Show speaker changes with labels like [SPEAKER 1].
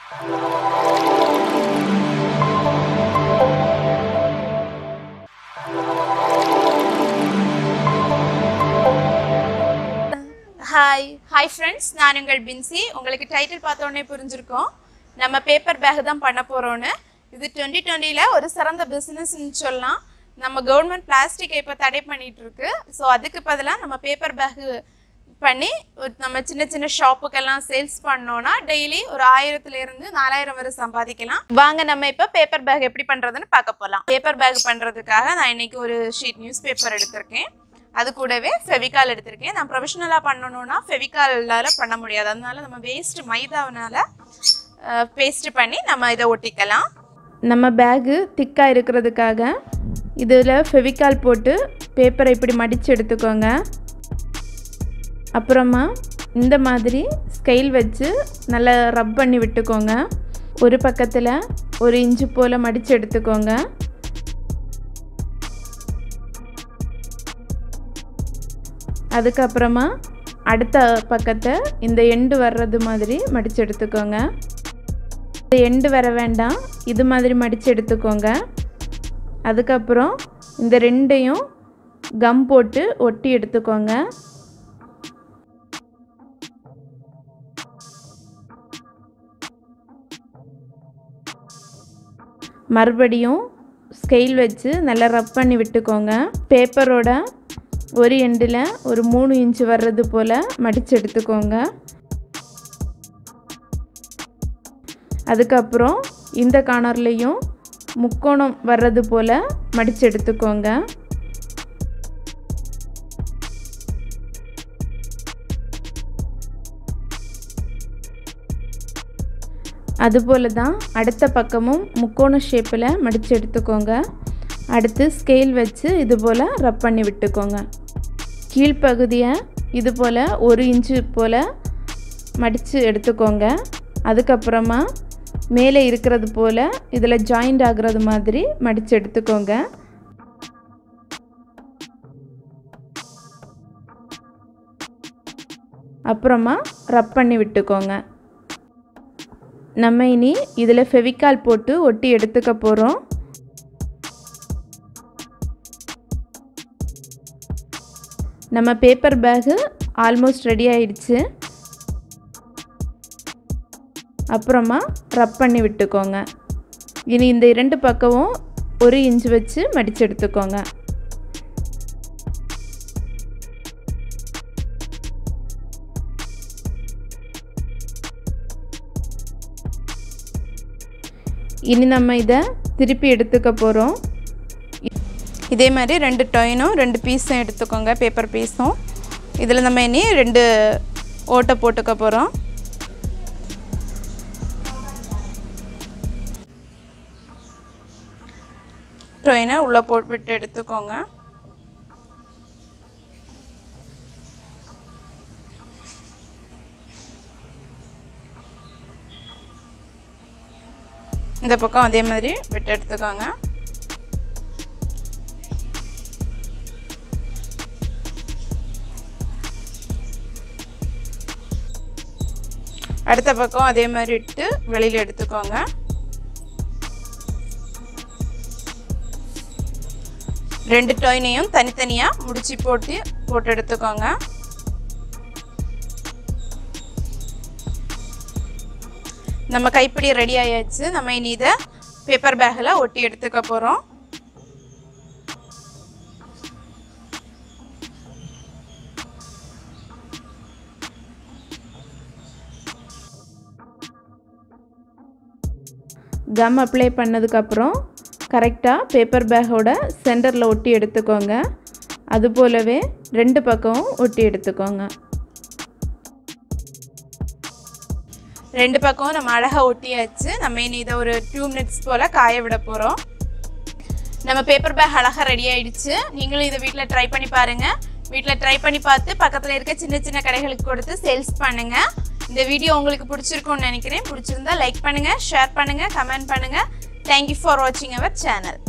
[SPEAKER 1] hi hi friends நான் உங்கள் பின்சி உங்களுக்கு டைட்டில் பார்த்த உடனே புரிஞ்சிருக்கோம் நம்ம பேப்பர் பேக் தான் பண்ண போகிறோன்னு இது டுவெண்ட்டி டுவெண்ட்டியில் ஒரு சிறந்த பிஸ்னஸ்ன்னு சொல்லலாம் நம்ம கவர்மெண்ட் பிளாஸ்டிக்கை இப்போ தடை பண்ணிட்டு இருக்கு ஸோ அதுக்கு பதிலாக நம்ம பேப்பர் பேக் பண்ணி ஒரு நம்ம சின்ன சின்ன ஷாப்புக்கெல்லாம் சேல்ஸ் பண்ணோம்னா டெய்லி ஒரு ஆயிரத்துல இருந்து நாலாயிரம் வரை சம்பாதிக்கலாம் வாங்க நம்ம இப்போ பேப்பர் பேக் எப்படி பண்ணுறதுன்னு பார்க்க போகலாம் பேப்பர் பேக் பண்ணுறதுக்காக நான் இன்னைக்கு ஒரு ஷீட் நியூஸ் பேப்பர் எடுத்திருக்கேன் அது கூடவே ஃபெவிகால் எடுத்திருக்கேன் நான் ப்ரொஃபஷனலாக பண்ணணும்னா ஃபெவிகாலால் பண்ண முடியாது அதனால நம்ம வேஸ்ட் மைதாவினால பேஸ்ட் பண்ணி நம்ம இதை ஒட்டிக்கலாம்
[SPEAKER 2] நம்ம பேகு திக்காக இருக்கிறதுக்காக இதில் ஃபெவிகால் போட்டு பேப்பரை இப்படி மடித்து எடுத்துக்கோங்க அப்புறமா இந்த மாதிரி ஸ்கெயில் வச்சு நல்லா ரப் பண்ணி விட்டுக்கோங்க ஒரு பக்கத்தில் ஒரு இன்ச்சு போல் மடித்து எடுத்துக்கோங்க அதுக்கப்புறமா அடுத்த பக்கத்தை இந்த எண்டு வர்றது மாதிரி மடித்து எடுத்துக்கோங்க இந்த எண்டு வர வேண்டாம் இது மாதிரி மடித்து எடுத்துக்கோங்க அதுக்கப்புறம் இந்த ரெண்டையும் கம் போட்டு ஒட்டி எடுத்துக்கோங்க மறுபடியும் ஸ்கெயில் வச்சு நல்லா ரப் பண்ணி விட்டுக்கோங்க பேப்பரோட ஒரு எண்டில் ஒரு மூணு இன்ச்சு வர்றது போல் மடித்து எடுத்துக்கோங்க அதுக்கப்புறம் இந்த கார்னர்லேயும் முக்கோணம் வர்றது போல் மடித்து எடுத்துக்கோங்க அதுபோல் தான் அடுத்த பக்கமும் முக்கோண ஷேப்பில் மடித்து எடுத்துக்கோங்க அடுத்து ஸ்கேல் வச்சு இது போல் ரப் பண்ணி விட்டுக்கோங்க கீழ்ப்பகுதியை இது போல் ஒரு இன்ச்சு போல் மடித்து எடுத்துக்கோங்க அதுக்கப்புறமா மேலே இருக்கிறது போல் இதில் ஜாயிண்ட் ஆகுறது மாதிரி மடித்து எடுத்துக்கோங்க அப்புறமா ரப் பண்ணி விட்டுக்கோங்க நம்ம இனி இதில் ஃபெவிகால் போட்டு ஒட்டி எடுத்துக்க போகிறோம் நம்ம பேப்பர் பேகு ஆல்மோஸ்ட் ரெடி ஆயிடுச்சு அப்புறமா ரப் பண்ணி விட்டுக்கோங்க இனி இந்த இரண்டு பக்கமும் ஒரு இன்ச் வச்சு மடித்து எடுத்துக்கோங்க இனி நம்ம இதை திருப்பி எடுத்துக்க போகிறோம்
[SPEAKER 1] இதே மாதிரி ரெண்டு டொயினும் ரெண்டு பீஸும் எடுத்துக்கோங்க பேப்பர் பீஸும் இதில் நம்ம இனி ரெண்டு ஓட்டை போட்டுக்க போகிறோம் டொயினை உள்ளே போட்டு எடுத்துக்கோங்க இந்த பக்கம் அதே மாதிரி விட்டு எடுத்துக்கோங்க அடுத்த பக்கம் அதே மாதிரி விட்டு வெளியில் எடுத்துக்கோங்க ரெண்டு டொயினையும் தனித்தனியாக முடிச்சு போட்டு போட்டு எடுத்துக்கோங்க நம்ம கைப்பிடி ரெடி ஆயாச்சு நம்ம இனி இதை பேப்பர் பேக்கில் ஒட்டி எடுத்துக்க போகிறோம்
[SPEAKER 2] கம் அப்ளை பண்ணதுக்கப்புறம் கரெக்டாக பேப்பர் பேக்கோட சென்டரில் ஒட்டி எடுத்துக்கோங்க அது போலவே ரெண்டு பக்கமும் ஒட்டி எடுத்துக்கோங்க
[SPEAKER 1] ரெண்டு பக்கம் நம்ம அழகாக ஒட்டியாச்சு நம்ம இனி இதை ஒரு டூ மினிட்ஸ் போல் காய விட போகிறோம் நம்ம பேப்பர் பேக் அழகாக ரெடி ஆயிடுச்சு நீங்களும் இதை வீட்டில் ட்ரை பண்ணி பாருங்கள் வீட்டில் ட்ரை பண்ணி பார்த்து பக்கத்தில் இருக்க சின்ன சின்ன கடைகளுக்கு கொடுத்து சேல்ஸ் பண்ணுங்கள் இந்த வீடியோ உங்களுக்கு பிடிச்சிருக்கும்னு நினைக்கிறேன் பிடிச்சிருந்தா லைக் பண்ணுங்கள் ஷேர் பண்ணுங்கள் கமெண்ட் பண்ணுங்கள் தேங்க்யூ ஃபார் வாட்சிங் அவர் சேனல்